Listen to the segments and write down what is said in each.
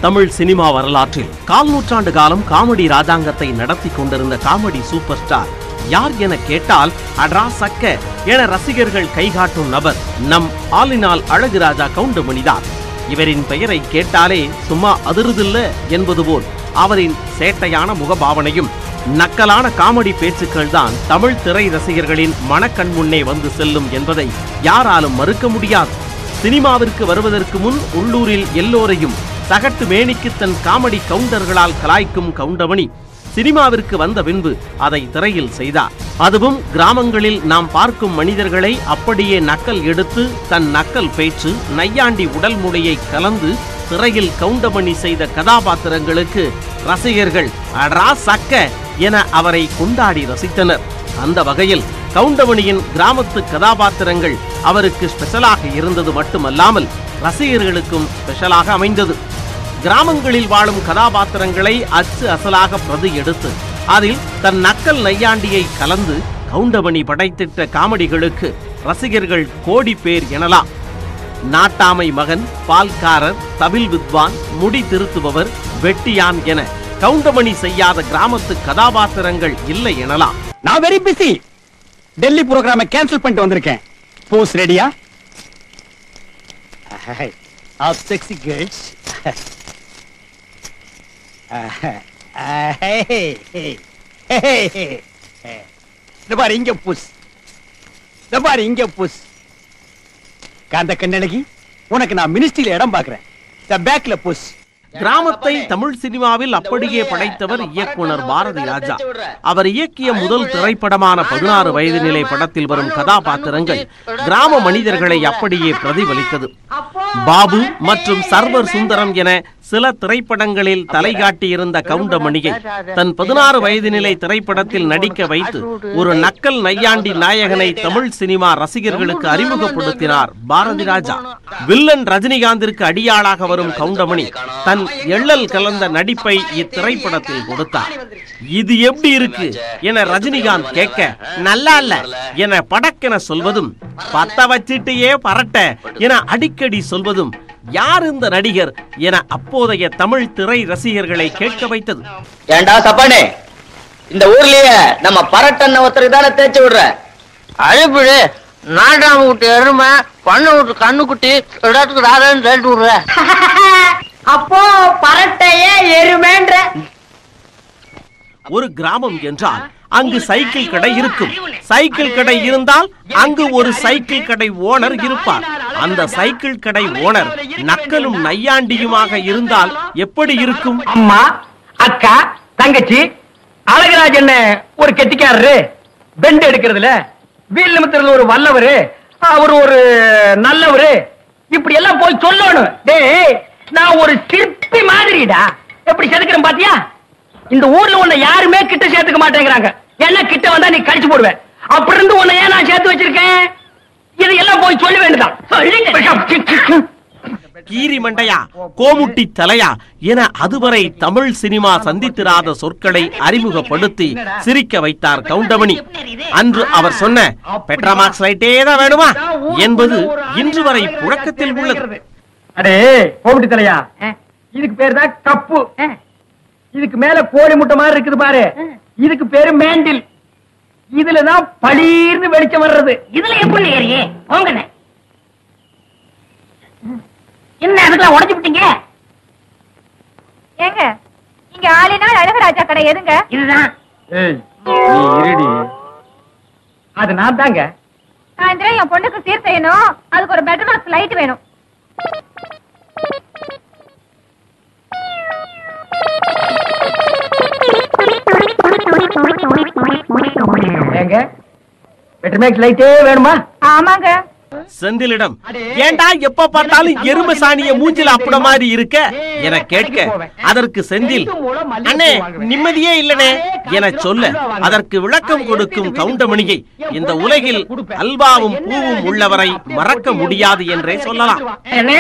Tamil cinema வரலாற்றில் கால் நூற்றாண்டு காலம் காமெடி ராஜாங்கத்தை நடத்தி கொண்டிருந்த காமெடி சூப்பர் ஸ்டார் யார் என கேட்டால் அட்ரா சக்க என ரசிகர்கள் கைகாட்டும் நபர் நம் ஆளினால் அழகு ராஜா கவுண்டமணிதான் இவரின் பெயரை கேட்டாலே சும்மா அதிருதில்ல என்பது போல் அவரின் சேட்டையான முகபாவனையும் நக்கலான காமெடி பேச்சுக்கள் தான் தமிழ் திரை ரசிகர்களின் மனக்கண் முன்னே வந்து செல்லும் என்பதை யாராலும் மறுக்க முடியாது சினிமாவிற்கு வருவதற்கு முன் உள்ளூரில் எல்லோரையும் சகட்டு மேனிக்கு தன் காமெடி கவுண்டர்களால் கலாய்க்கும் கவுண்டமணி சினிமாவிற்கு வந்த பின்பு அதை திரையில் செய்தார் அதுவும் கிராமங்களில் நாம் பார்க்கும் மனிதர்களை அப்படியே நக்கல் எடுத்து தன் நக்கல் பேச்சு நையாண்டி உடல் மொழியை கலந்து திரையில் கவுண்டமணி செய்த கதாபாத்திரங்களுக்கு ரசிகர்கள் அடரா சக்க என அவரை கொண்டாடி ரசித்தனர் அந்த வகையில் கவுண்டமணியின் கிராமத்து கதாபாத்திரங்கள் அவருக்கு ஸ்பெஷலாக இருந்தது மட்டுமல்லாமல் ரசிகர்களுக்கும் ஸ்பெஷலாக அமைந்தது கிராமங்களில் வாழும் கதாபாத்திரங்களை அச்சு அசலாக பிரதி எடுத்து அதில் தன் நக்கல் நையாண்டியை கலந்து கவுண்டமணி படைத்திட்ட காமெடிகளுக்கு ரசிகர்கள் கோடி பேர் எனலாம் நாட்டாமை மகன் பால்காரர் தவில் வித்வான் முடி திருத்துபவர் வெட்டியான் என கவுண்டமணி செய்யாத கிராமத்து கதாபாத்திரங்கள் இல்லை எனலாம் நான் வெரி பிஸி டெல்லி ப்ரோக்ராம கேன்சல் பண்ணிட்டு வந்திருக்கேன் போஸ் ரெடியா ஆப் செக்ஸி கேர்ள்ஸ் இந்த பாரு இங்க புஸ் இந்த பாரு இங்க புஸ் காந்த கண்ணழகி உனக்கு நான் மினிஸ்ட்ரியில இடம் பாக்குறேன் இந்த பேக்ல புஸ் கிராமத்தை தமிழ் சினிமாவில் அப்படியே படைத்தவர் இயக்குனர் பாரதி ராஜா அவர் இயக்கிய முதல் திரைப்படமான பதினாறு வயது நிலை படத்தில் வரும் கதாபாத்திரங்கள் கிராம மனிதர்களை அப்படியே பிரதிபலித்தது பாபு மற்றும் சர்வர் சுந்தரம் என சில திரைப்படங்களில் தலைகாட்டியிருந்த கவுண்டமணியை தன் பதினாறு வயது நிலை திரைப்படத்தில் நடிக்க வைத்து ஒரு நக்கல் நையாண்டி நாயகனை தமிழ் சினிமா ரசிகர்களுக்கு அறிமுகப்படுத்தினார் பாரதி ராஜா வில்லன் ரஜினிகாந்திற்கு அடியாளாக வரும் கவுண்டமணி தன் எள்ளல் கலந்த நடிப்பை இத்திரைப்படத்தில் கொடுத்தார் இது எப்படி இருக்கு என ரஜினிகாந்த் கேட்க நல்லா இல்ல என படக்கென சொல்வதும் பத்த வச்சிட்டியே பரட்ட என அடிக்கடி சொல்வதும் யார் இந்த நடிகர் என அப்போதைய தமிழ் திரை ரசிகர்களை கேட்க வைத்தது ஏண்டா சப்பானே இந்த ஊர்லயே நம்ம பரட்டன்ன ஒருத்தருக்கு தானே தேய்ச்சி விடுற அழுப்பிடு நாட்டாம விட்டு எருமை பண்ண விட்டு கண்ணுக்குட்டி இடத்துக்கு ராதான்னு தேய்ச்சி விடுற அப்போ பரட்டைய எருமேன்ற ஒரு கிராமம் என்றால் அங்கு சைக்கிள் கடை இருக்கும் சைக்கிள் கடை இருந்தால் அங்கு ஒரு சைக்கிள் கடை ஓனர் இருப்பார் அந்த சைக்கிள் கடை ஓனர் நக்கலும் நையாண்டியுமாக இருந்தால் எப்படி இருக்கும் அம்மா அக்கா தங்கச்சி அழகராஜன் ஒரு கெட்டிக்காரரு பெண்ட் எடுக்கிறதுல வீல் நிமித்தத்துல ஒரு வல்லவரு அவர் ஒரு நல்லவரு இப்படி எல்லாம் போய் சொல்லணும் டேய் நான் ஒரு சிற்பி மாதிரிடா எப்படி செதுக்கிறேன் பாத்தியா இந்த ஊர்ல உன்னை யாருமே கிட்ட சேர்த்துக்க மாட்டேங்கிறாங்க என்ன கிட்ட வந்தா நீ கடிச்சு போடுவேன் அப்படி இருந்து உன்னை ஏன் நான் சேர்த்து வச்சிருக்கேன் இது எல்லாம் போய் சொல்ல வேண்டியதான் சொல்லிட்டு கீரி மண்டையா கோமுட்டி தலையா என அதுவரை தமிழ் சினிமா சந்தித்திராத சொற்களை அறிமுகப்படுத்தி சிரிக்க வைத்தார் கவுண்டமணி அன்று அவர் சொன்ன பெட்ராமாக்ஸ் லைட்டே தான் வேணுமா என்பது இன்று வரை புழக்கத்தில் உள்ளது அடே கோமிட்டி தலையா இதுக்கு பேரு தான் கப்பு இதுக்கு மேல கோழி முட்டை மாதிரி இருக்குது பாரு இதுக்கு பேரு மேண்டில் இதுலதான் பளீர்னு வெளிச்சம் வர்றது இதுல எப்படி ஏறியே போங்கண்ணே என்ன அதுக்கெல்லாம் உடைச்சு விட்டீங்க ஏங்க இங்க ஆளினால் அழகராஜா கடை எதுங்க இதுதான் ஏய் நீ இருடி அது நான் தாங்க சாயந்தரம் என் பொண்ணுக்கு சீர் செய்யணும் அதுக்கு ஒரு பெட்ரோல் பாக்ஸ் லைட் வேணும் ஏங்க பெட்ரமேக்ஸ் லைட்டே வேணுமா ஆமாங்க செந்திலிடம் ஏண்டா எப்ப பார்த்தாலும் எருமை சாணிய மூஞ்சில அப்பட மாதிரி இருக்க என கேட்க அதற்கு செந்தில் அண்ணே நிம்மதியே இல்லனே என சொல்ல அதற்கு விளக்கம் கொடுக்கும் கவுண்டமணியை இந்த உலகில் அல்வாவும் பூவும் உள்ளவரை மறக்க முடியாது என்றே சொல்லலாம் என்ன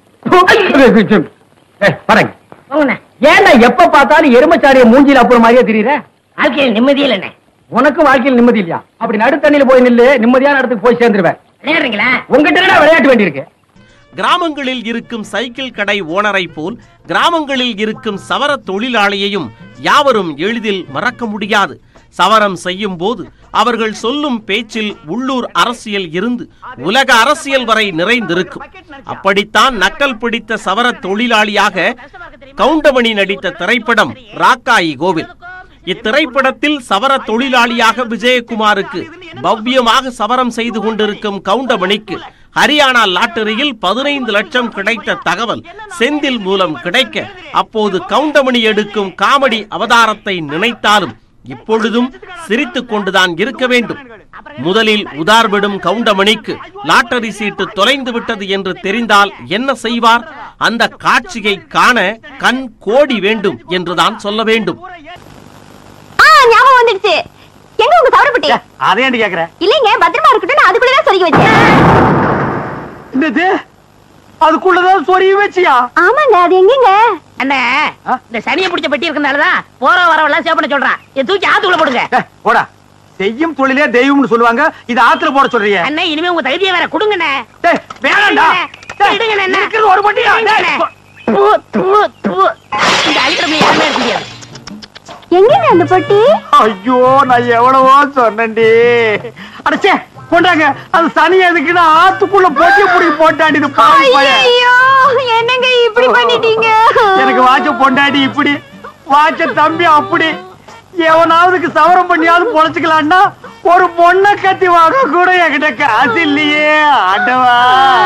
ஏய், பாருங்க போங்கண்ணே ஏன்டா எப்ப பார்த்தாலும் எருமச்சாரிய மூஞ்சில அப்புறம் மாதிரியே தெரியுற வாழ்க்கையில் நிம்மதி இல்லைண்ணே உனக்கு வாழ்க்கையில் நிம்மதி இல்லையா அப்படி நடு தண்ணியில போய் நில்லு நிம்மதியான இடத்துக்கு போய் சேர்ந்துருவேன் விளையாடுறீங்களா உங்ககிட்ட என்னடா விளையாட்டு வேண்டியிருக்கு கிராமங்களில் இருக்கும் சைக்கிள் கடை ஓனரை போல் கிராமங்களில் இருக்கும் சவர தொழிலாளியையும் யாவரும் எளிதில் மறக்க முடியாது சவரம் செய்யும் போது அவர்கள் சொல்லும் பேச்சில் உள்ளூர் அரசியல் இருந்து உலக அரசியல் வரை நிறைந்திருக்கும் அப்படித்தான் நக்கல் பிடித்த சவர தொழிலாளியாக கவுண்டமணி நடித்த திரைப்படம் ராக்காயி கோவில் இத்திரைப்படத்தில் சவர தொழிலாளியாக விஜயகுமாருக்கு பவ்யமாக சவரம் செய்து கொண்டிருக்கும் கவுண்டமணிக்கு ஹரியானா லாட்டரியில் பதினைந்து லட்சம் கிடைத்த தகவல் செந்தில் மூலம் கிடைக்க அப்போது கவுண்டமணி எடுக்கும் காமெடி அவதாரத்தை நினைத்தாலும் இப்பொழுதும் சிரித்துக் கொண்டுதான் இருக்க வேண்டும் முதலில் உதார்விடும் கவுண்டமணிக்கு லாட்டரி சீட்டு தொலைந்து விட்டது என்று தெரிந்தால் என்ன செய்வார் அந்த காட்சியை காண கண் கோடி வேண்டும் என்றுதான் சொல்ல வேண்டும் ஆ ஞாபகம் வந்துடுச்சு எங்க உங்க சவரப்பட்டி அதை ஏன்டி கேக்குற இல்லைங்க பத்திரமா இருக்கட்டும் நான் அதுக்குள்ளதான் சொருகி வச்சேன் என்னது அதுக்குள்ளதான் சொருகி வச்சியா ஆமாங்க அது எங்கங்க அண்ணே ஆ? இந்த சனியை பிடிச்ச பெட்டி இருக்கனாலதான் போற வரவெல்லாம் சேவ் பண்ண சொல்றான் இதை தூக்கி ஆத்துக்குள்ள போடுங்க ஏய், போடா செய்யும் தொழிலே தெய்வம்னு சொல்லுவாங்க இது ஆத்துல போட சொல்றீங்க அண்ணே இனிமே உங்க தகுதியை வேற கொடுங்கண்ணே டேய், வேணாம்டா டேய், எடுங்கண்ணே, என்ன? இருக்கிறது ஒரு பட்டியா எடுங்கண்ணே. தூ, தூ, தூ. இந்த அழிக்கிற யாருமே இருக்க முடியாது எங்கங்க அந்த பொட்டி ஐயோ நான் எவ்வளவோ சொன்னேன்டி அடச்சே கொண்டாங்க அது சனி எதுக்குன்னா ஆத்துக்குள்ள போட்டி புடி போட்டாடி இது பாவி பையன். ஐயோ என்னங்க இப்படி பண்ணிட்டீங்க எனக்கு வாட்ச பொண்டாடி இப்படி வாட்ச தம்பி அப்படி எவனாவதுக்கு சவரம் பண்ணியாவது பொழைச்சுக்கலான்னா ஒரு பொண்ணை கத்தி வாங்க கூட என்கிட்ட காசு இல்லையே ஆண்டவா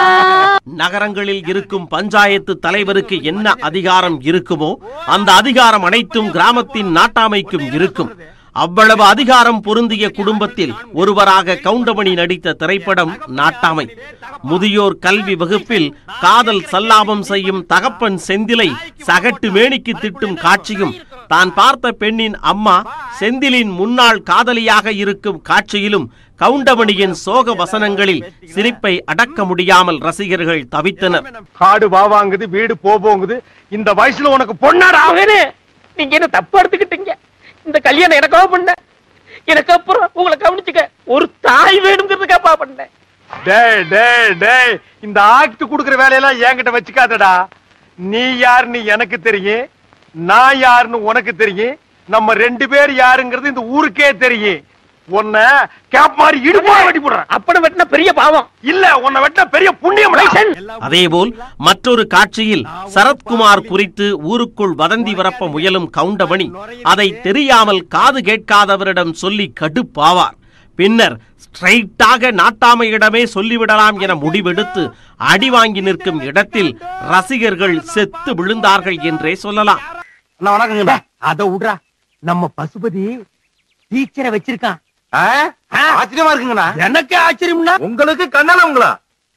நகரங்களில் இருக்கும் பஞ்சாயத்து தலைவருக்கு என்ன அதிகாரம் இருக்குமோ அந்த அதிகாரம் அனைத்தும் கிராமத்தின் நாட்டாமைக்கும் இருக்கும் அவ்வளவு அதிகாரம் பொருந்திய குடும்பத்தில் ஒருவராக கவுண்டமணி நடித்த திரைப்படம் நாட்டாமை முதியோர் கல்வி வகுப்பில் காதல் சல்லாபம் செய்யும் தகப்பன் செந்திலை சகட்டு மேனிக்கு திட்டும் காட்சியும் தான் பார்த்த பெண்ணின் அம்மா செந்திலின் முன்னாள் காதலியாக இருக்கும் காட்சியிலும் கவுண்டமணியின் சோக வசனங்களில் சிரிப்பை அடக்க முடியாமல் ரசிகர்கள் தவித்தனர் காடு வாவாங்குது வீடு போகுது இந்த வயசுல உனக்கு பொண்ணாடா அவனே நீங்க என்ன தப்பு எடுத்துக்கிட்டீங்க இந்த கல்யாணம் எனக்காக பண்ண எனக்கு அப்புறம் உங்களை கவனிச்சுக்க ஒரு தாய் வேணுங்கிறதுக்காப்பா பண்ணேன் டேய் டேய் டேய் இந்த ஆக்ட் குடுக்குற வேலையெல்லாம் என்கிட்ட வச்சுக்காதடா நீ யாருன்னு எனக்கு தெரியும் நான் யாருன்னு உனக்கு தெரியும் நம்ம ரெண்டு பேர் யாருங்கிறது இந்த ஊருக்கே தெரியும் உன்னை கேப் மாதிரி இடுப்பா வெட்டி போடுறேன் அப்படி வெட்டின பெரிய பாவம் இல்ல உன்னை வெட்ட பெரிய புண்ணியம் அதேபோல் மற்றொரு காட்சியில் சரத்குமார் குறித்து ஊருக்குள் வதந்தி வரப்ப முயலும் கவுண்டமணி அதை தெரியாமல் காது கேட்காதவரிடம் சொல்லி கடுப்பாவார் பின்னர் ஸ்ட்ரைட்டாக நாட்டாமையிடமே சொல்லிவிடலாம் என முடிவெடுத்து அடி வாங்கி நிற்கும் இடத்தில் ரசிகர்கள் செத்து விழுந்தார்கள் என்றே சொல்லலாம் அண்ணா வணக்கங்கண்ணா அத விடுறா நம்ம பசுபதி டீச்சரை வச்சிருக்கான் ஆச்சரியமா இருக்குங்கண்ணா எனக்கு ஆச்சரியம்னா உங்களுக்கு கண்ணால உங்களா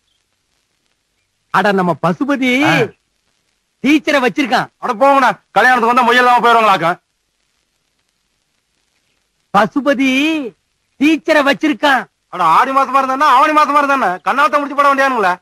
அட நம்ம பசுபதி ஆ. டீச்சரை வச்சிருக்கான் அட போங்கண்ணா கல்யாணத்துக்கு வந்தா முயல் இல்லாம போயிருவாங்களாக்கா பசுபதி டீச்சரை வச்சிருக்கான் அட ஆடி மாசமா இருந்தா ஆவணி மாசமா இருந்தானே கண்ணாத்த முடிச்சு போட வேண்டியானுங்களே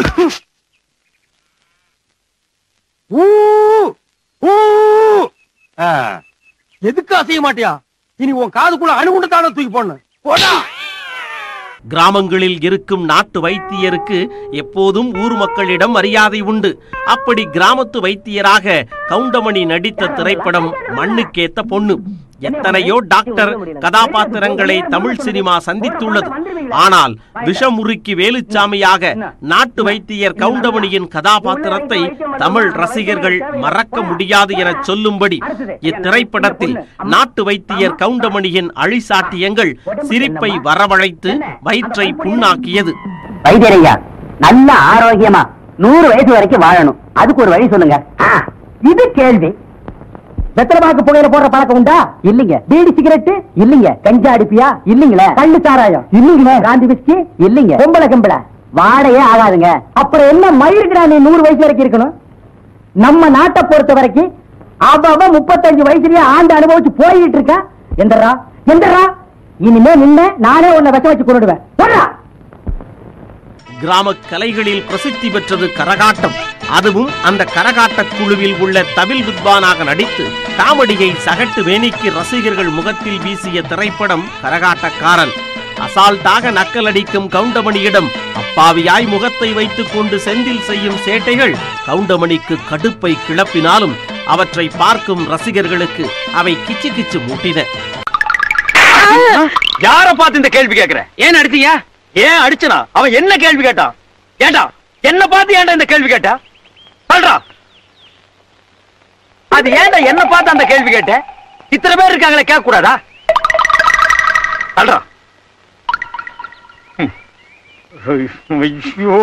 ஊ ஊ ஆ. எதுக்கு அசைய மாட்டியா இனி உன் காதுக்குள்ள அணுகுண்டு தானே தூக்கி போடணும் போடா கிராமங்களில் இருக்கும் நாட்டு வைத்தியருக்கு எப்போதும் ஊர் மக்களிடம் மரியாதை உண்டு அப்படி கிராமத்து வைத்தியராக கவுண்டமணி நடித்த திரைப்படம் மண்ணுக்கேத்த பொண்ணு எத்தனையோ டாக்டர் கதாபாத்திரங்களை தமிழ் சினிமா சந்தித்துள்ளது ஆனால் விஷமுறுக்கி வேலுச்சாமியாக நாட்டு வைத்தியர் கவுண்டமணியின் கதாபாத்திரத்தை தமிழ் ரசிகர்கள் மறக்க முடியாது என சொல்லும்படி இத்திரைப்படத்தில் நாட்டு வைத்தியர் கவுண்டமணியின் அழிசாட்டியங்கள் சிரிப்பை வரவழைத்து வயிற்றை புண்ணாக்கியது வைத்தியரையா நல்ல ஆரோக்கியமா நூறு வயசு வரைக்கும் வாழணும் அதுக்கு ஒரு வழி சொல்லுங்க இது கேள்வி வெத்தலமாக்கு புகையில போடுற பழக்கம் உண்டா இல்லீங்க பீடி சிகரெட் இல்லீங்க கஞ்சா அடிப்பியா இல்லீங்களே கள்ளு சாராயம் இல்லீங்களே காந்தி விஸ்கி இல்லீங்க பொம்பளை கம்பளை வாடையே ஆகாதுங்க அப்புறம் என்ன மயிருக்குடா நீ நூறு வயசு வரைக்கும் இருக்கணும் நம்ம நாட்டை பொறுத்த வரைக்கும் அவ முப்பத்தஞ்சு வயசுலயே ஆண்டு அனுபவிச்சு போயிட்டு இருக்கா எந்தரா எந்தரா இனிமே நின்ன நானே உன்னை விஷம் வச்சு கொண்டுடுவேன் போடுறா கிராம கலைகளில் பிரசித்தி பெற்றது கரகாட்டம் அதுவும் அந்த கரகாட்ட குழுவில் உள்ள தவில் வித்வானாக நடித்து காமெடியை சகட்டு வேணிக்கு ரசிகர்கள் முகத்தில் வீசிய திரைப்படம் கரகாட்டக்காரன் அசால்ட்டாக நக்கலடிக்கும் கவுண்டமணியிடம் அப்பாவியாய் முகத்தை வைத்துக் கொண்டு செந்தில் செய்யும் சேட்டைகள் கவுண்டமணிக்கு கடுப்பை கிளப்பினாலும் அவற்றை பார்க்கும் ரசிகர்களுக்கு அவை கிச்சு கிச்சு மூட்டின யார பார்த்து இந்த கேள்வி கேக்குற ஏன் அடிச்சீங்க ஏன் அடிச்சனா அவன் என்ன கேள்வி கேட்டான் ஏண்டா என்ன பார்த்து ஏன்டா இந்த கேள்வி கேட்டா சொல்றா அது ஏன்டா என்ன பார்த்து அந்த கேள்வி கேட்ட இத்தனை பேர் இருக்காங்களே கேட்க கூடாதா சொல்றா ம். ஐயோ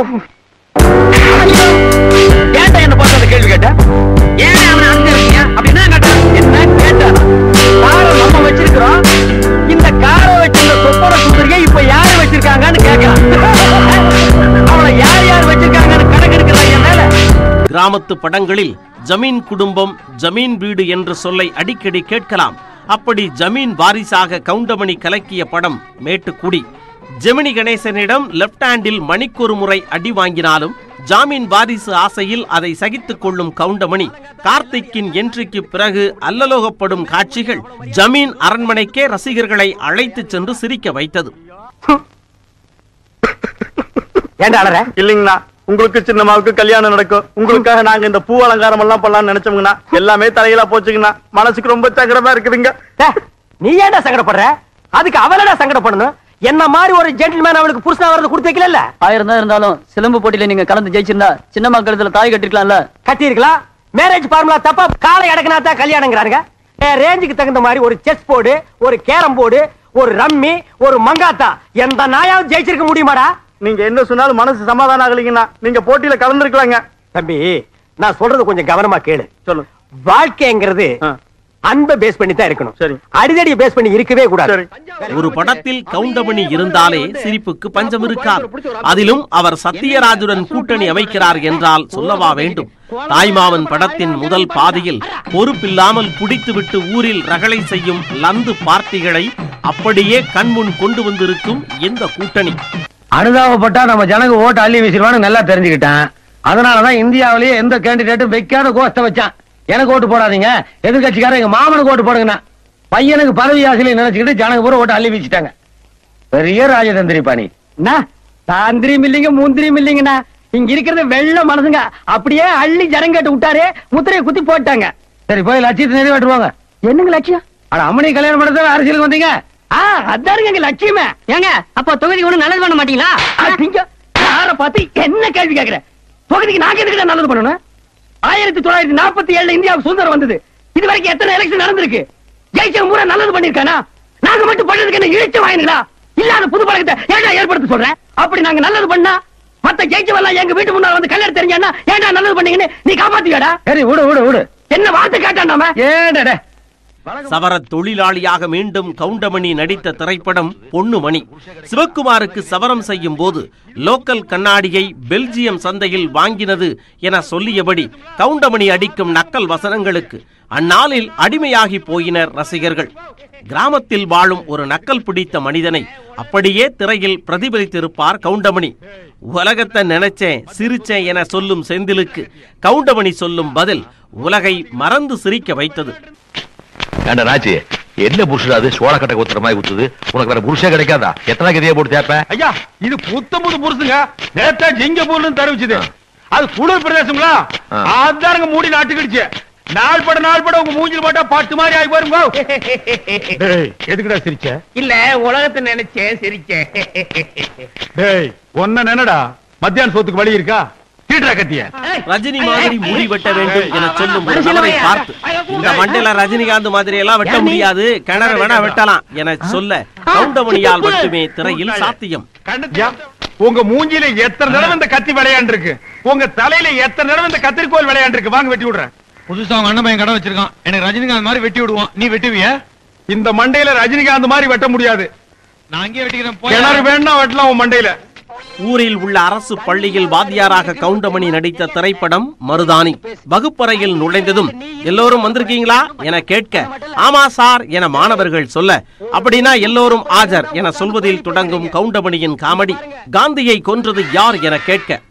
ஏன்டா என்ன பார்த்து அந்த கேள்வி கேட்ட ஏன் அவனை அடிச்சிருக்கீங்க அப்படின்னா கேட்டான் என்ன கேட்டானா காரை நம்ம வச்சிருக்கிறோம் இந்த காரை வச்சிருந்த சொப்பன சுந்தரியை இப்ப யாரு வச்சிருக்காங்கன்னு கேட்கறான் அவளை யார் யார் வச்சிருக்காங்கன்னு கணக்கெடுக்கிறான் என் மேல கிராமத்து படங்களில் ஜமீன் குடும்பம் ஜமீன் வீடு என்ற சொல்லை அடிக்கடி கேட்கலாம் அப்படி ஜமீன் வாரிசாக கவுண்டமணி கலக்கிய படம் மேட்டுக்குடி ஜெமினி கணேசனிடம் லெப்ட் ஹேண்டில் மணிக்கொரு முறை அடி வாங்கினாலும் ஜாமீன் வாரிசு ஆசையில் அதை சகித்துக் கொள்ளும் கவுண்டமணி கார்த்திக்கின் என்ட்ரிக்கு பிறகு அல்லலோகப்படும் காட்சிகள் ஜமீன் அரண்மனைக்கே ரசிகர்களை அழைத்துச் சென்று சிரிக்க வைத்தது ஏன்டா அலற இல்லைங்கண்ணா உங்களுக்கு சின்னம்மாவுக்கு கல்யாணம் நடக்கும் உங்களுக்காக நாங்க இந்த பூ அலங்காரம் எல்லாம் பண்ணலாம்னு நினைச்சோங்கண்ணா எல்லாமே தலையில போச்சுங்கண்ணா மனசுக்கு ரொம்ப சங்கடமா இருக்குதுங்க டேய், நீ ஏன்டா சங்கடப்படுற அதுக்கு அவளடா சங்கடப்படணும் என்ன மாதிரி ஒரு ஜென்டில்மேன் அவளுக்கு புருஷனா வரது கொடுத்து வைக்கல ஆயிரம் தான் இருந்தாலும் சிலம்பு போட்டியில நீங்க கலந்து ஜெயிச்சிருந்தா சின்ன மக்களத்துல தாய் கட்டிருக்கலாம்ல கட்டி இருக்கலாம் மேரேஜ் ஃபார்முலா தப்பா காலை அடக்கினா தான் கல்யாணங்கிறாங்க என் ரேஞ்சுக்கு தகுந்த மாதிரி ஒரு செஸ் போர்டு ஒரு கேரம் போர்டு ஒரு ரம்மி ஒரு மங்காத்தா எந்த நாயாவது ஜெயிச்சிருக்க முடியுமாடா நீங்க என்ன சொன்னாலும் மனசு சமாதானம் ஆகலைங்கண்ணா நீங்க போட்டியில கலந்துருக்கலாங்க தம்பி நான் சொல்றது கொஞ்சம் கவனமா கேளு சொல்லுங்க வாழ்க்கைங்கிறது ஆ. அன்பை பேஸ் பண்ணி தான் இருக்கணும் சரி. அடிதடியை பேஸ் பண்ணி இருக்கவே கூடாது சரி ஒரு படத்தில் கவுண்டமணி இருந்தாலே சிரிப்புக்கு பஞ்சம் இருக்காது அதிலும் அவர் சத்யராஜுடன் கூட்டணி அமைக்கிறார் என்றால் சொல்லவா வேண்டும் தாய்மாமன் படத்தின் முதல் பாதியில் பொறுப்பில்லாமல் குடித்துவிட்டு ஊரில் ரகளை செய்யும் லந்து பார்ட்டிகளை அப்படியே கண்முன் கொண்டு வந்திருக்கும் இந்த கூட்டணி அனுதாபப்பட்டா நம்ம ஜனங்க ஓட்டு அள்ளி வீசிடுவான்னு நல்லா தெரிஞ்சுக்கிட்டான் அதனாலதான் இந்தியாவிலேயே எந்த கேண்டிடேட்டும் வைக்காத கோஷ்ட வச்சான் எனக்கு ஓட்டு போடாதீங்க எதிர்கட்சிக்காரன் எங்க மாமனுக்கு ஓட்டு போடுங்கண்ணா பையனுக்கு பதவி ஆசையில நினைச்சுக்கிட்டு ஜனங்க பூரா ஓட்டு அள்ளி வீசிட்டாங்க பெரிய ராஜதந்திரி பாணி என்ன தாந்திரியும் இல்லைங்க முந்திரியும் இல்லைங்கண்ணா இங்க இருக்கிறது வெள்ள மனசுங்க அப்படியே அள்ளி ஜனங்கட்டு விட்டாரே முத்திரையை குத்தி போட்டாங்க சரி போய் லட்சியத்தை நிறைவேற்றுவாங்க என்னங்க லட்சியம் அட அம்மனி கல்யாணம் பண்ணதான் அரசியலுக்கு வந்தீங்க ஆ அதானுங்க எங்க லட்சியமே ஏங்க அப்ப தொகுதிக்கு ஒண்ணு நல்லது பண்ண மாட்டீங்களா நீங்க யார பார்த்து என்ன கேள்வி கேக்குற தொகுதிக்கு நாங்க எதுக்கு நல்லது பண்ணணும் ஆயிரத்தி தொள்ளாயிரத்தி நாற்பத்தி ஏழுல இந்தியாவுக்கு சுதந்திரம் வந்தது இது வரைக்கும் எத்தனை எலெக்ஷன் நடந்திருக்கு ஜெயிச்சவங்க பூரா நல்லது பண்ணிருக்கானா நாங்க மட்டும் பண்ணதுக்கு என்ன இழிச்சு வாங்கினீங்களா இல்லாத புது பழக்கத்தை ஏன்டா ஏற்படுத்த சொல்றேன் அப்படி நாங்க நல்லது பண்ணா மத்த ஜெயிச்சவெல்லாம் எங்க வீட்டு முன்னால வந்து கல்யாணம் தெரிஞ்சானா ஏன்டா நல்லது பண்ணீங்கன்னு நீ காப்பாத்தியாடா சரி விடு விடு விடு என்ன வார்த்தை கேட்டாண்டாம ஏடா சவர தொழிலாளியாக மீண்டும் கவுண்டமணி நடித்த திரைப்படம் பொன்னுமணி சிவக்குமாருக்கு சவரம் செய்யும் போது லோக்கல் கண்ணாடியை பெல்ஜியம் சந்தையில் வாங்கினது என சொல்லியபடி கவுண்டமணி அடிக்கும் நக்கல் வசனங்களுக்கு அந்நாளில் அடிமையாகி போயினர் ரசிகர்கள் கிராமத்தில் வாழும் ஒரு நக்கல் பிடித்த மனிதனை அப்படியே திரையில் பிரதிபலித்திருப்பார் கவுண்டமணி உலகத்தை நினைச்சேன் சிரிச்சேன் என சொல்லும் செந்திலுக்கு கவுண்டமணி சொல்லும் பதில் உலகை மறந்து சிரிக்க வைத்தது ஏண்டா ராஜி என்ன புருஷன் அது சோழ கட்டை ஊத்துற மாதிரி ஊத்துது உனக்கு வேற புருஷே கிடைக்காதா எத்தனை கதையை போட்டு தேப்ப ஐயா இது புத்தம் புது புருஷுங்க நேத்தா சிங்கப்பூர்ல தெரிவிச்சது அது குளிர் பிரதேசங்களா ஆ. அதானுங்க மூடி நாட்டுக்கிடுச்சு நாள் பட நாள் பட உங்க மூஞ்சில் போட்டா பட்டு மாதிரி ஆகி பாருங்க டேய் எதுக்குடா சிரிச்ச இல்ல உலகத்தை நினைச்சேன் சிரிச்சேன் டேய் ஒன்ன நினைடா மத்தியான சோத்துக்கு வழி இருக்கா தீட்டுறா கத்திய ரஜினி மாதிரி முடி வெட்ட வேண்டும் என சொல்லும் ஒரு நபரை பார்த்து இந்த மண்டையில ரஜினிகாந்த் மாதிரி எல்லாம் வெட்ட முடியாது கிணறு வேணா வெட்டலாம் என சொல்ல கவுண்டமணியால் மட்டுமே திரையில் சாத்தியம் ஐயா, உங்க மூஞ்சில எத்தனை தடவை இந்த கத்தி விளையாண்டு இருக்கு உங்க தலையில எத்தனை தடவை இந்த கத்திரிக்கோல் விளையாண்டு இருக்கு வாங்க வெட்டி விடுறேன் புதுசா அவங்க அண்ணன் பையன் கடை வச்சிருக்கான் எனக்கு ரஜினிகாந்த் மாதிரி வெட்டி விடுவோம் நீ வெட்டுவிய இந்த மண்டையில ரஜினிகாந்த் மாதிரி வெட்ட முடியாது நான் அங்கேயே வெட்டிக்கிறேன் கிணறு வேணா வெட்டலாம் உன் மண்டையில ஊரில் உள்ள அரசு பள்ளியில் வாத்தியாராக கவுண்டமணி நடித்த திரைப்படம் மருதாணி வகுப்பறையில் நுழைந்ததும் எல்லோரும் வந்திருக்கீங்களா என கேட்க ஆமா சார் என மாணவர்கள் சொல்ல அப்படின்னா எல்லோரும் ஆஜர் என சொல்வதில் தொடங்கும் கவுண்டமணியின் காமெடி காந்தியை கொன்றது யார் என கேட்க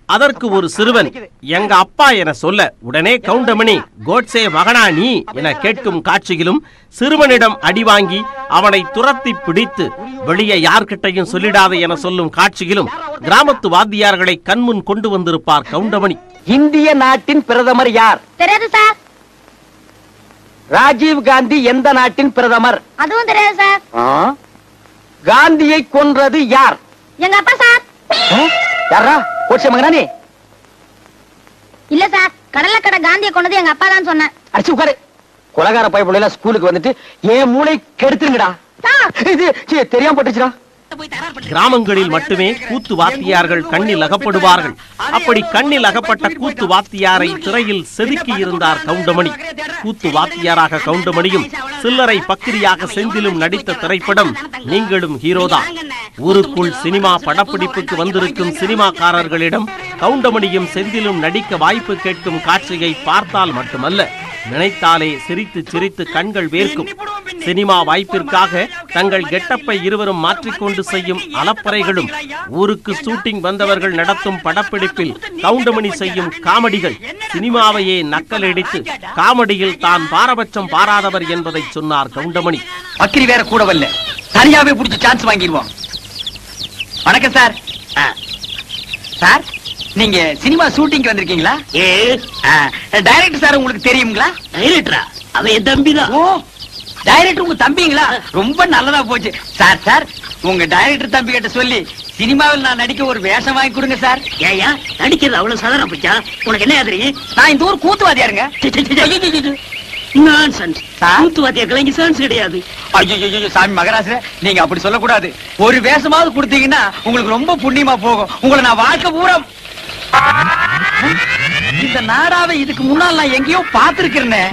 அதற்கு ஒரு சிறுவன் எங்க அப்பா என சொல்ல உடனே கவுண்டமணி கோட்சே மகனா நீ என கேட்கும் காட்சியிலும் சிறுவனிடம் அடி வாங்கி அவனை துரத்தி பிடித்து வெளியே யார்கிட்டையும் சொல்லிடாத என சொல்லும் காட்சியிலும் கிராமத்து வாத்தியார்களை கண்முன் கொண்டு வந்திருப்பார் கவுண்டமணி இந்திய நாட்டின் பிரதமர் யார் தெரியாது சார் ராஜீவ் காந்தி எந்த நாட்டின் பிரதமர் அதுவும் தெரியாது சார் ஆ? காந்தியை கொன்றது யார் எங்க அப்பா சார் ஆ? யாரா கோட்சே மகனா நீ இல்ல சார் கடலை கடை காந்தியை கொண்டது எங்க அப்பா தான் சொன்னேன் அடிச்சு உட்காரு கொலகார பைப்புல ஸ்கூலுக்கு வந்துட்டு என் மூளை கெடுத்துருங்கடா இது சீ, தெரியாம போட்டுச்சுடா கிராமங்களில் மட்டுமே கூத்து வாத்தியார்கள் கண்ணில் அகப்படுவார்கள் அப்படி கண்ணில் அகப்பட்ட கூத்து வாத்தியாரை திரையில் செதுக்கி இருந்தார் கவுண்டமணி கூத்து வாத்தியாராக கவுண்டமணியும் சில்லறை பக்கிரியாக செந்திலும் நடித்த திரைப்படம் நீங்களும் ஹீரோதான் ஊருக்குள் சினிமா படப்பிடிப்புக்கு வந்திருக்கும் சினிமாக்காரர்களிடம் கவுண்டமணியும் செந்திலும் நடிக்க வாய்ப்பு கேட்கும் காட்சியை பார்த்தால் மட்டுமல்ல நினைத்தாலே சிரித்து சிரித்து கண்கள் வேர்க்கும் சினிமா வாய்ப்பிற்காக தங்கள் கெட்டப்பை இருவரும் மாற்றிக்கொண்டு செய்யும் அலப்பறைகளும் ஊருக்கு ஷூட்டிங் வந்தவர்கள் நடத்தும் படப்பிடிப்பில் கவுண்டமணி செய்யும் காமெடிகள் சினிமாவையே நக்கலடித்து காமெடியில் தான் பாரபட்சம் பாராதவர் என்பதை சொன்னார் கவுண்டமணி பக்கிரி வேற கூட வரல தனியாவே புடிச்சு சான்ஸ் வாங்கிடுவோம் வணக்கம் சார் ஆ. சார் நீங்க சினிமா ஷூட்டிங் வந்திருக்கீங்களா ஏ டைரக்டர் சார் உங்களுக்கு தெரியுங்களா டைரக்டரா அவன் என் தம்பி தான் ஓ டைரக்டர் உங்க தம்பிங்களா ரொம்ப நல்லதா போச்சு சார் சார் உங்க டைரக்டர் தம்பி கிட்ட சொல்லி சினிமாவில் நான் நடிக்க ஒரு வேஷம் வாங்கி கொடுங்க சார் ஏயா நடிக்கிறது அவ்வளவு சாதாரண பச்சா உனக்கு என்ன தெரியும் நான் இந்த ஊர் கூத்துவாதியாருங்க நான்சென்ஸ் சார்? கூத்துவாத்திய கலைஞர் சான்ஸ் கிடையாது ஐயோ சாமி மகராச நீங்க அப்படி சொல்லக்கூடாது ஒரு வேஷமாவது கொடுத்தீங்கன்னா உங்களுக்கு ரொம்ப புண்ணியமா போகும் உங்களை நான் வாழ்க்கை பூரா இந்த நாடாவை இதுக்கு முன்னால் நான் எங்கேயோ பார்த்திருக்கிறேனே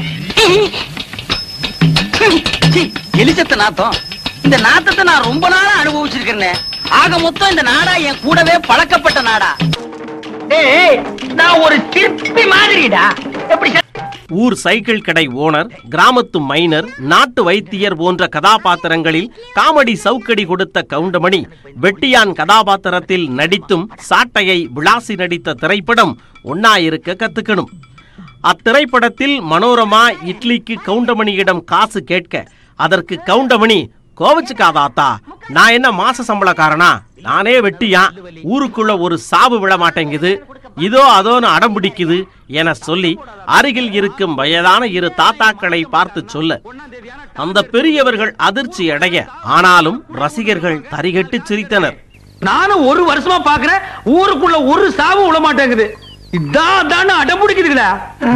சீ, எலிசத்த நாத்தம் இந்த நாத்தத்தை நான் ரொம்ப நாளா அனுபவிச்சிருக்கிறேனே ஆக மொத்தம் இந்த நாடா என் கூடவே பழக்கப்பட்ட நாடா டேய் நான் ஒரு சிற்பி மாதிரிடா எப்படி ஊர் சைக்கிள் கடை ஓனர் கிராமத்து மைனர் நாட்டு வைத்தியர் போன்ற கதாபாத்திரங்களில் காமெடி சவுக்கடி கொடுத்த கவுண்டமணி வெட்டியான் கதாபாத்திரத்தில் நடித்தும் சாட்டையை விளாசி நடித்த திரைப்படம் ஒன்னா இருக்க கத்துக்கணும் அத்திரைப்படத்தில் மனோரமா இட்லிக்கு கவுண்டமணியிடம் காசு கேட்க அதற்கு கவுண்டமணி கோவச்சுக்காதாத்தா நான் என்ன மாச சம்பளக்காரனா நானே வெட்டியான் ஊருக்குள்ள ஒரு சாவு விட மாட்டேங்குது இதோ அதோன்னு அடம் பிடிக்குது என சொல்லி அருகில் இருக்கும் வயதான இரு தாத்தாக்களை பார்த்து சொல்ல அந்த பெரியவர்கள் அதிர்ச்சி அடைய ஆனாலும் ரசிகர்கள் தரிகட்டு சிரித்தனர் நானும் ஒரு வருஷமா பாக்குறேன் ஊருக்குள்ள ஒரு சாவும் விட மாட்டேங்குது இதான் தானே அடம்பிடிக்குதுடா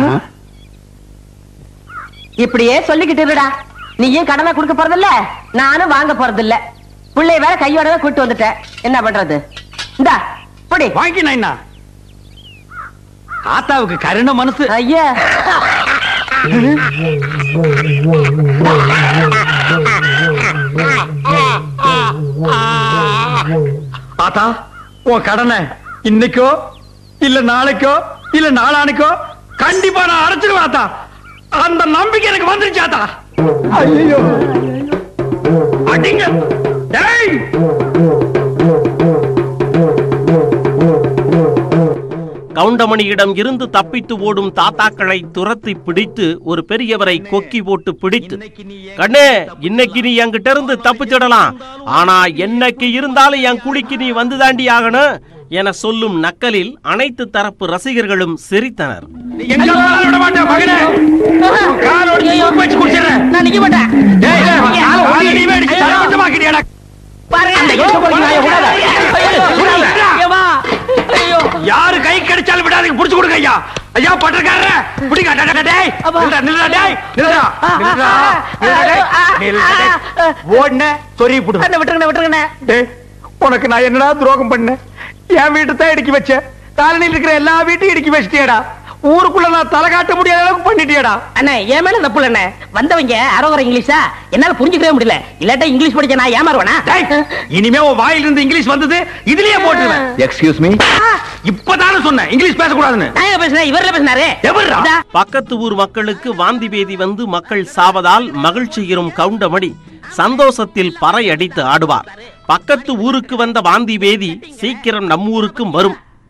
இப்படியே சொல்லிக்கிட்டு இருடா நீயும் கடனை கொடுக்க போறதில்ல நானும் வாங்க போறதில்ல பிள்ளை வேற கையோட கூட்டு வந்துட்டேன் என்ன பண்றது இந்தா புடி வாங்கினா என்ன ஆத்தாவுக்கு கருண மனசு ஐயா ஆத்தா உன் கடனை இன்னைக்கோ இல்ல நாளைக்கோ இல்ல நாளானைக்கோ கண்டிப்பா நான் அடைச்சிருவேன் ஆத்தா அந்த நம்பிக்கை எனக்கு வந்துருச்சு ஆத்தா ஐயோ அடிங்க டேய் கவுண்டமணியிடம் இருந்து தப்பித்து ஓடும் தாத்தாக்களை துரத்தி பிடித்து ஒரு பெரியவரை கொக்கி போட்டு பிடித்து கண்ணே இன்னைக்கு நீ என்கிட்ட இருந்து தப்பிச்சிடலாம் ஆனா என்னைக்கு இருந்தாலும் என் குடிக்கு நீ வந்து தாண்டி ஆகணும் என சொல்லும் நக்கலில் அனைத்து தரப்பு ரசிகர்களும் சிரித்தனர் எங்க கால் விட மாட்டேன் மகனே உன் கால் ஒடிச்சு உப்பு வச்சு குடிச்சிடுறேன் நான் நிக்க மாட்டேன் டேய் டேய், காலை ஒடி நீ அடிச்சு தலைமட்டமாக்கிட்டியாடா யாரு கை கிடைச்சாலும் விடாதீங்க புடிச்சு கொடுங்க ஐயா ஐயா பட்டக்காரர பிடிங்க டே, டே, டேய் நில்றா நில்றா டேய் நில்றா நில்றா நில்றா டேய் நில்றா டேய் ஓடுன சொறி புடு விட்டுருங்க விட்டுருங்க டேய் உனக்கு நான் என்னடா துரோகம் பண்ணேன் என் வீட்டு தான் இடுக்கி வச்சேன் காலனியில் இருக்கிற எல்லா வீட்டையும் இடுக்கி வச்சிட்டியடா ஊருக்குள்ள நான் தலை காட்ட முடியாத அளவுக்கு பண்ணிட்டியடா அண்ணே என் மேல தப்பு இல்ல அண்ணே வந்தவங்க அரோகர இங்கிலீஷா என்னால புரிஞ்சுக்கவே முடியல இல்லாட்டா இங்கிலீஷ் படிச்ச நான் ஏமாறுவேனா டேய் இனிமே உன் வாயில இருந்து இங்கிலீஷ் வந்தது இதுலயே போட்டுருவேன் எக்ஸ்கியூஸ் மீ இப்பதானே சொன்னேன் இங்கிலீஷ் பேசக்கூடாதுன்னு நான் எங்க பேசுனேன் இவர்ல பேசினாரு எவர்ரா? இதா. பக்கத்து ஊர் மக்களுக்கு வாந்தி பேதி வந்து மக்கள் சாவதால் மகிழ்ச்சியிரும் கவுண்டமணி சந்தோஷத்தில் பறை அடித்து ஆடுவார் பக்கத்து ஊருக்கு வந்த வாந்தி பேதி சீக்கிரம் நம் ஊருக்கும் வரும்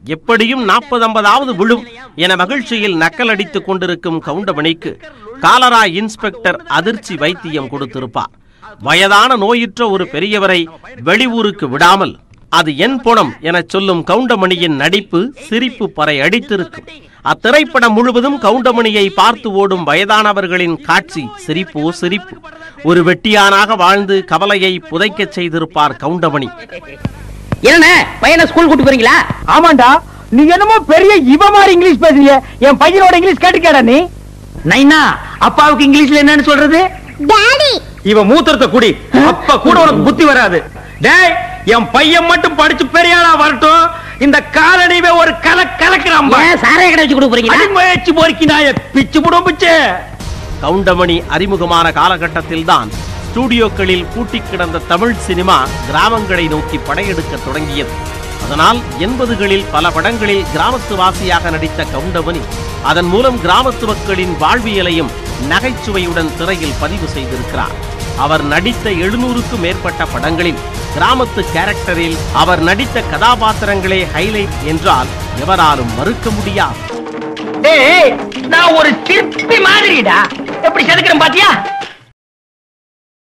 எப்படியும் நாற்பது ஐம்பதாவது விழும் என மகிழ்ச்சியில் நக்கலடித்துக் கொண்டிருக்கும் கவுண்டமணிக்கு காலரா இன்ஸ்பெக்டர் அதிர்ச்சி வைத்தியம் கொடுத்திருப்பார் வயதான நோயுற்ற ஒரு பெரியவரை வெளியூருக்கு விடாமல் அது என் பணம் எனச் சொல்லும் கவுண்டமணியின் நடிப்பு சிரிப்பு பறை அடித்திருக்கும் அத்திரைப்படம் முழுவதும் கவுண்டமணியை பார்த்து ஓடும் வயதானவர்களின் காட்சி சிரிப்போ சிரிப்பு ஒரு வெட்டியானாக வாழ்ந்து கவலையை புதைக்கச் செய்திருப்பார் கவுண்டமணி என்ன பையனை ஸ்கூல் கூட்டு போறீங்களா ஆமாண்டா நீ என்னமோ பெரிய இவ மாதிரி இங்கிலீஷ் பேசுறிய என் பையனோட இங்கிலீஷ் கேட்டுக்கேடா நீ நைனா அப்பாவுக்கு இங்கிலீஷ்ல என்னன்னு சொல்றது டாடி இவ மூத்திரத்தை குடி அப்ப கூட உனக்கு புத்தி வராது டேய் என் பையன் மட்டும் படிச்சு பெரிய ஆளா வரட்டும் இந்த காலனிவே ஒரு கல கலக்கிறான் சாரைய கடை வச்சு கொடுக்குறீங்க முயற்சி போரிக்கி நாய பிச்சு புடும் பிச்சு கவுண்டமணி அறிமுகமான காலகட்டத்தில்தான் ஸ்டூடியோக்களில் பூட்டிக் கிடந்த தமிழ் சினிமா கிராமங்களை நோக்கி படையெடுக்க தொடங்கியது அதனால் எண்பதுகளில் பல படங்களில் கிராமத்து வாசியாக நடித்த கவுண்டமணி அதன் மூலம் கிராமத்து மக்களின் வாழ்வியலையும் நகைச்சுவையுடன் திரையில் பதிவு செய்திருக்கிறார் அவர் நடித்த எழுநூறுக்கும் மேற்பட்ட படங்களில் கிராமத்து கேரக்டரில் அவர் நடித்த கதாபாத்திரங்களே ஹைலைட் என்றால் எவராலும் மறுக்க முடியாது டேய் நான் ஒரு சிற்பி மாதிரிடா எப்படி செதுக்கிறேன் பாத்தியா